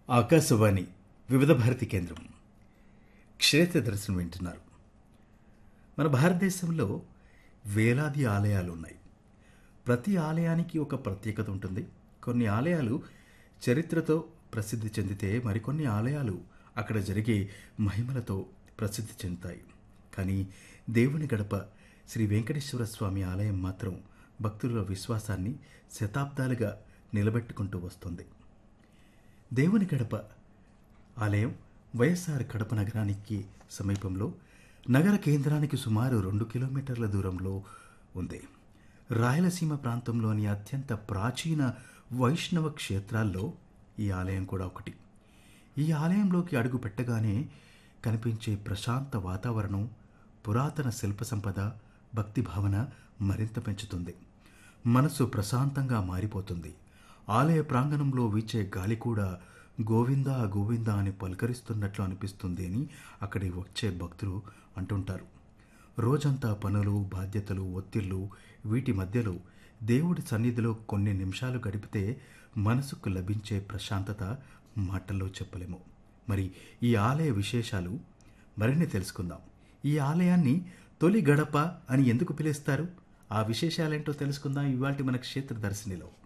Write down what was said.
ఆకాశవాణి వివిధ భారతి కేంద్రం క్షేత్ర దర్శనం వింటున్నారు మన భారతదేశంలో వేలాది ఆలయాలు ఉన్నాయి ప్రతి ఆలయానికి ఒక ప్రత్యేకత ఉంటుంది కొన్ని ఆలయాలు చరిత్రతో ప్రసిద్ధి చెందితే మరికొన్ని ఆలయాలు అక్కడ జరిగే మహిమలతో ప్రసిద్ధి చెందుతాయి కానీ దేవుని గడప శ్రీ వెంకటేశ్వర స్వామి ఆలయం మాత్రం భక్తుల విశ్వాసాన్ని శతాబ్దాలుగా నిలబెట్టుకుంటూ వస్తుంది దేవుని గడప ఆలయం వైఎస్ఆర్ కడప నగరానికి సమీపంలో నగర కేంద్రానికి సుమారు రెండు కిలోమీటర్ల దూరంలో ఉంది రాయలసీమ ప్రాంతంలోని అత్యంత ప్రాచీన వైష్ణవ క్షేత్రాల్లో ఈ ఆలయం కూడా ఒకటి ఈ ఆలయంలోకి అడుగు పెట్టగానే కనిపించే ప్రశాంత వాతావరణం పురాతన శిల్ప సంపద భక్తి భావన మరింత పెంచుతుంది మనసు ప్రశాంతంగా మారిపోతుంది ఆలయ ప్రాంగణంలో వీచే గాలి కూడా గోవిందా గోవిందా అని పలకరిస్తున్నట్లు అనిపిస్తుంది అని అక్కడికి వచ్చే భక్తులు అంటుంటారు రోజంతా పనులు బాధ్యతలు ఒత్తిళ్ళు వీటి మధ్యలో దేవుడి సన్నిధిలో కొన్ని నిమిషాలు గడిపితే మనసుకు లభించే ప్రశాంతత మాటల్లో చెప్పలేము మరి ఈ ఆలయ విశేషాలు మరిన్ని తెలుసుకుందాం ఈ ఆలయాన్ని తొలి గడప అని ఎందుకు పిలుస్తారు ఆ విశేషాలేంటో తెలుసుకుందాం ఇవాళ మన క్షేత్ర దర్శనిలో